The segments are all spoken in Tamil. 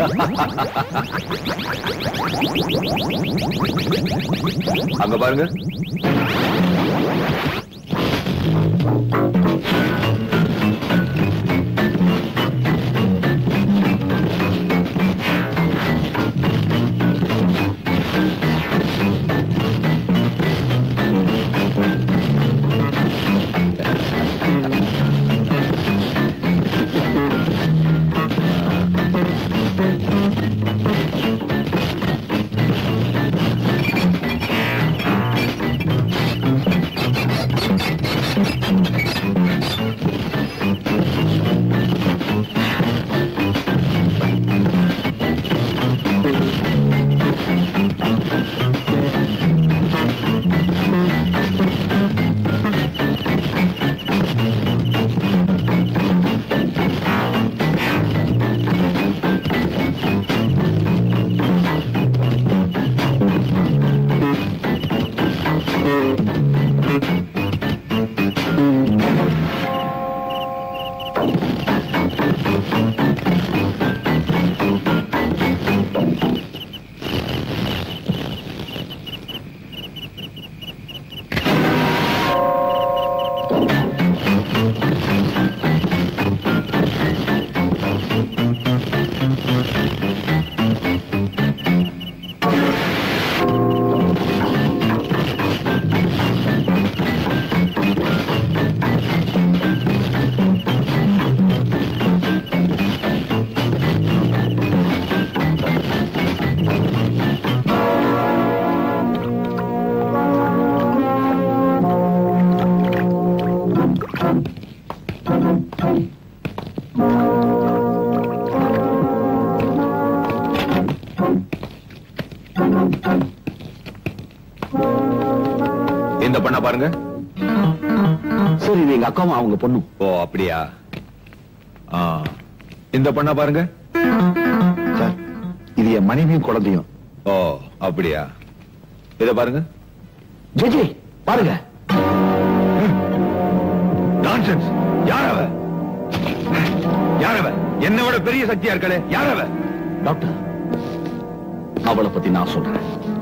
அங்க பாருங்க இந்த பண்ண பாருங்க சரி இது எங்க அக்காவும் அவங்க பொண்ணும் ஓ அப்படியா ஆ, இந்த பண்ண பாருங்க சார் இது என் மனைவியும் குழந்தையும் ஓ அப்படியா இத பாருங்க ஜெஜி பாருங்க நான்சென்ஸ் யார் அவ யார் அவ என்னை விட பெரிய சக்தியா இருக்கலே யார் அவ டாக்டர் அவளை பத்தி நான் சொல்றேன்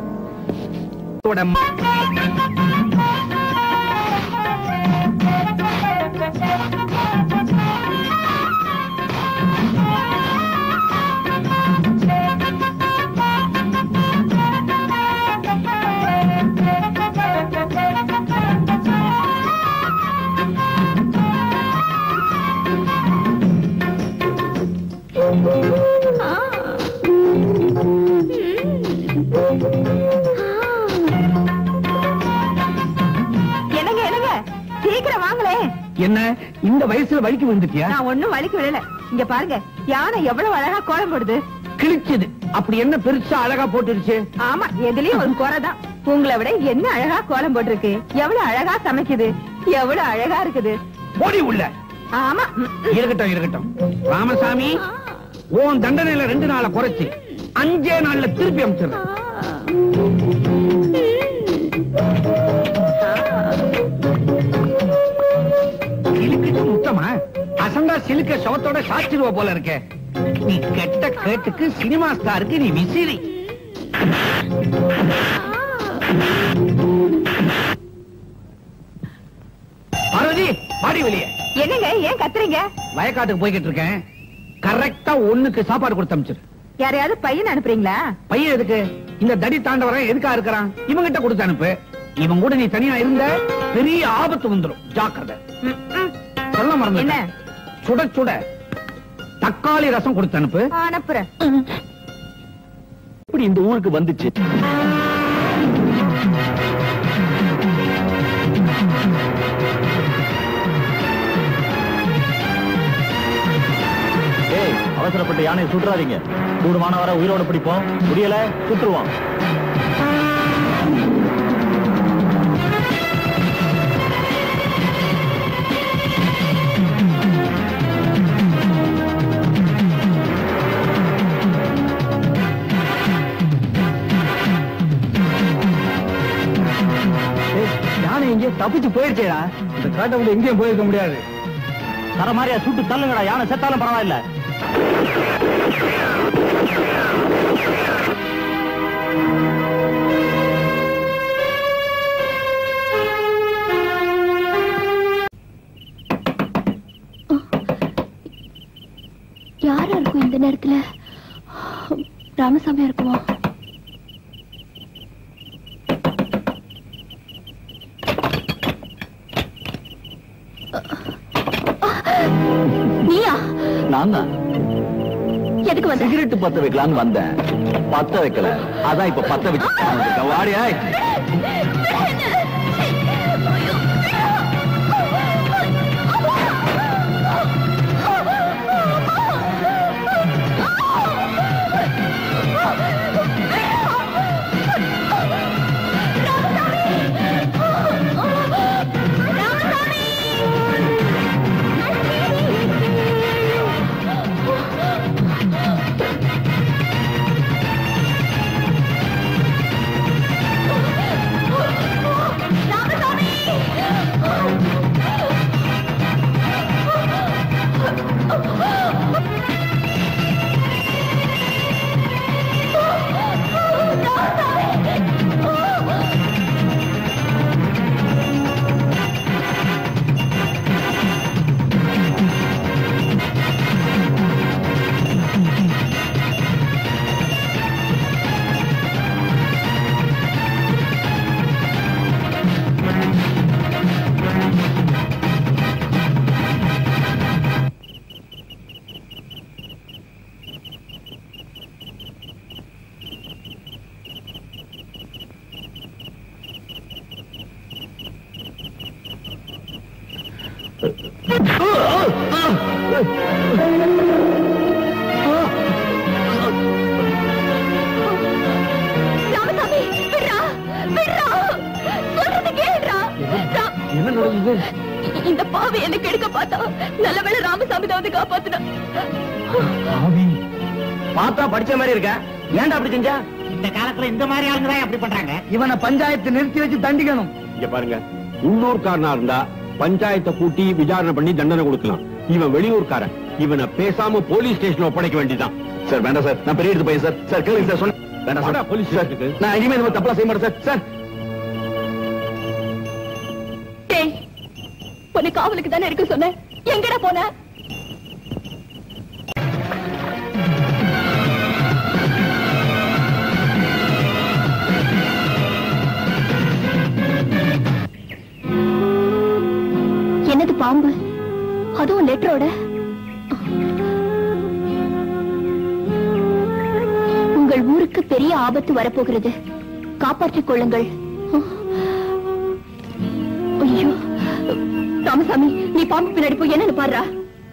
என்னங்க என்னங்க சீக்கிரம் வாங்களே என்ன இந்த வயசுல வலிக்கு விழுந்துட்டியா நான் ஒண்ணும் வலிக்கு விழல இங்க பாருங்க யானை எவ்வளவு அழகா கோலம் போடுது கிழிச்சது அப்படி என்ன பெருசா அழகா போட்டுருச்சு ஆமா எதுலயும் ஒரு குறைதான் உங்களை விட என்ன அழகா கோலம் போட்டிருக்கு எவ்வளவு அழகா சமைக்குது எவ்வளவு அழகா இருக்குது போடி உள்ள ஆமா ம், ம். இருக்கட்டும் இருக்கட்டும் ராமசாமி உன் தண்டனையில ரெண்டு நாளை குறைச்சு அஞ்சே நாள்ல திருப்பி அமிச்சிடுறேன் சிலுக்கிட்டு முத்தமா அசந்தா சிலுக்க சவத்தோட சாச்சிருவ போல இருக்க நீ கெட்ட கேட்டுக்கு சினிமா ஸ்டாருக்கு நீ விசிறி பார்வதி பாடி வெளியே என்னங்க ஏன் கத்துறீங்க வயக்காட்டுக்கு போய்கிட்டு இருக்கேன் கரெக்டா ஒண்ணுக்கு சாப்பாடு கொடுத்து அமிச்சிரு யாரையாவது பையன் அனுப்புறீங்களா பையன் எதுக்கு இந்த தடி தாண்டவரன் எதுக்கா இருக்கிறான் இவங்கிட்ட கொடுத்து அனுப்பு இவன் கூட நீ தனியா இருந்த பெரிய ஆபத்து வந்துரும் ஜாக்கிரதை ம், ம். சொல்ல மறந்து என்ன சுட சுட தக்காளி ரசம் கொடுத்து அனுப்பு அனுப்புறேன் இப்படி இந்த ஊருக்கு வந்துச்சு ஏய் அவசரப்பட்டு யானை சுட்டுறாதீங்க கூடுமான வர உயிரோட பிடிப்போம் முடியல சுட்டுருவோம் யானை எங்கேயோ தப்பிச்சு போயிடுச்சேடா இந்த காட்டை விட்டு எங்கேயும் போயிருக்க முடியாது தர மாதிரியா சுட்டு தள்ளுங்கடா யானை செத்தாலும் பரவாயில்ல யாரா இருக்கும் இந்த நேரத்துல ராமசாமியா இருக்குமா நீயா நான் தான் எதுக்கு வந்த சிகரெட் பத்த வைக்கலாம்னு வந்தேன் பத்த வைக்கல அதான் இப்ப பத்த வச்சு வாடியா ராமசாமி விடுறா விடுறா சொல்றது கேளுடா ரா- என்ன நடந்தது இ- இந்த பாவி என்ன கெடுக்க பார்த்தா நல்லவேளை ராமசாமி தான் வந்து காப்பாத்துனா பார்த்தா படிச்ச மாதிரி இருக்க ஏன்டா அப்படி செஞ்சா இந்த காலத்துல இந்த மாதிரி ஆளுங்க தான் அப்படி பண்றாங்க இவனை பஞ்சாயத்து நிறுத்தி வச்சு தண்டிக்கணும் இங்க பாருங்க உள்ளூர்காரனா இருந்தா பஞ்சாயத்தை கூட்டி விசாரணை பண்ணி தண்டனை கொடுக்கலாம் இவன் வெளியூர்காரன் இவனை பேசாம போலீஸ் ஸ்டேஷன்ல ஒப்படைக்க வேண்டியதான் சார் வேண்டாம் சார் நான் பெரிய எடுத்து பையன் சார் சார் கேளுங்க சார் சொன்ன வேண்டாம் வாடா, சார் போலீஸ் ஸ்டேஷனுக்கு. நான் இனிமே இந்த மாதிரி தப்பெல்லாம் செய்ய மாட்டேன் சார் சார் டேய் உன்னை காவலுக்கு தானே இருக்க சொன்னேன் எங்கடா போன என்னது பாம்பு அதுவும் லெட்டரோட உங்கள் ஊருக்கு பெரிய ஆபத்து வரப்போகிறது காப்பாற்றிக் கொள்ளுங்கள் ஐயோ ராமசாமி நீ பாம்பு பின்னாடி போய் என்னன்னு பாடுறா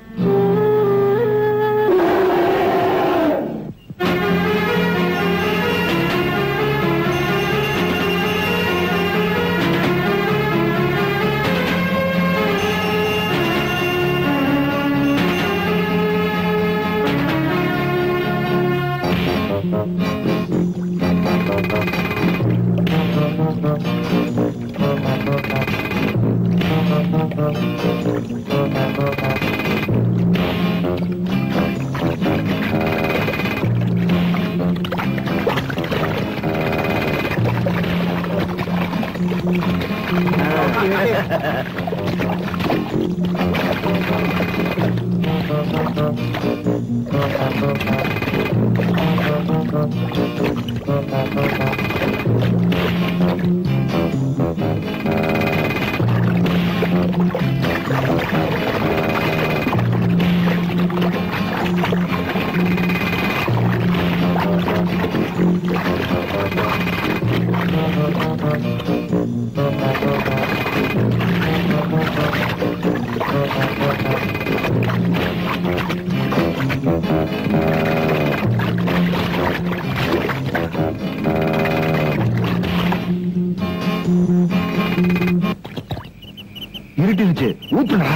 இருட்டுச்சு ஊத்துடா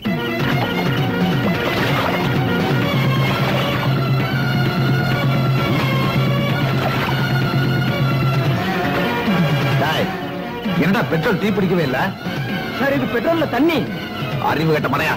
என்னடா பெட்ரோல் தீ பிடிக்கவே இல்ல சார் இது பெட்ரோல்ல தண்ணி அறிவு கட்ட மனையா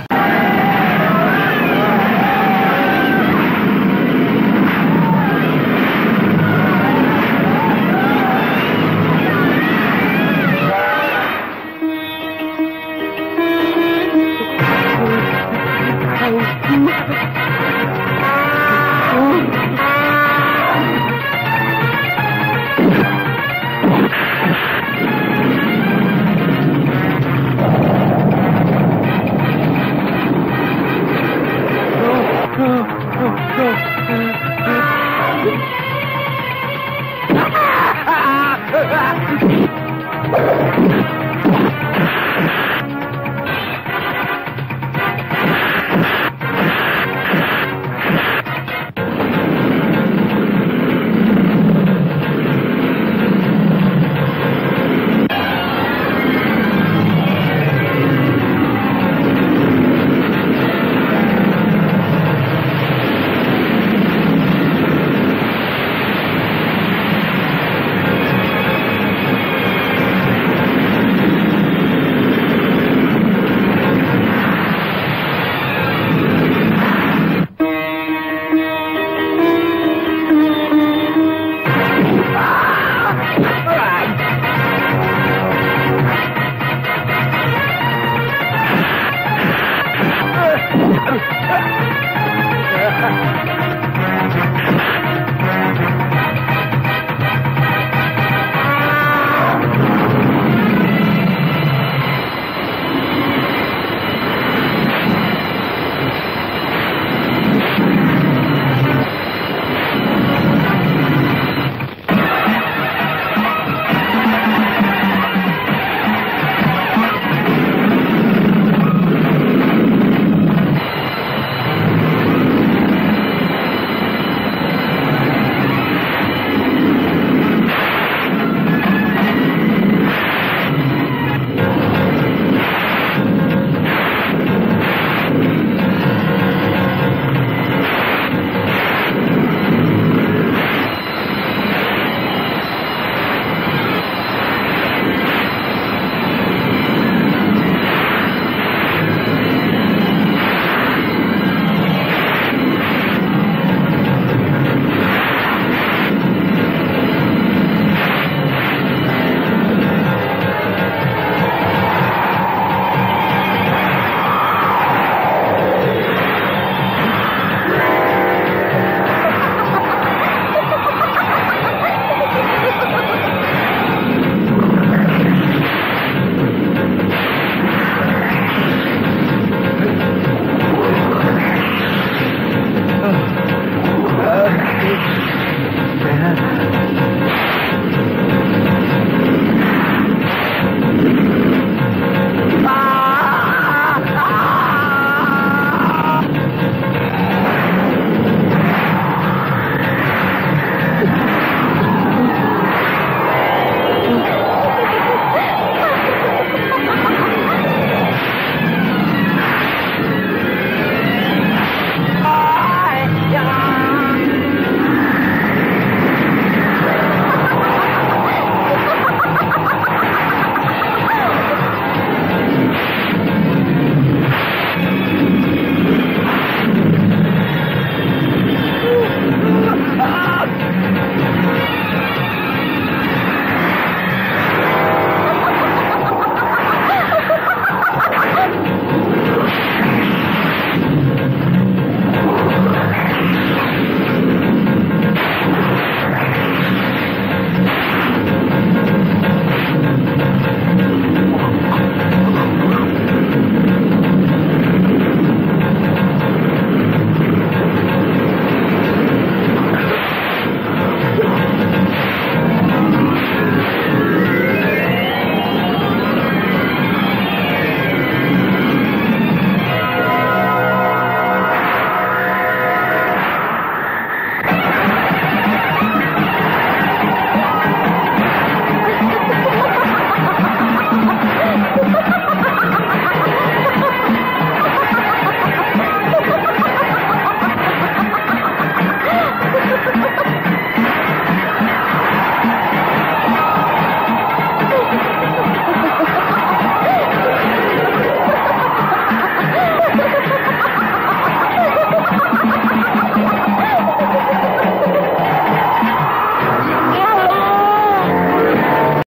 ஆ!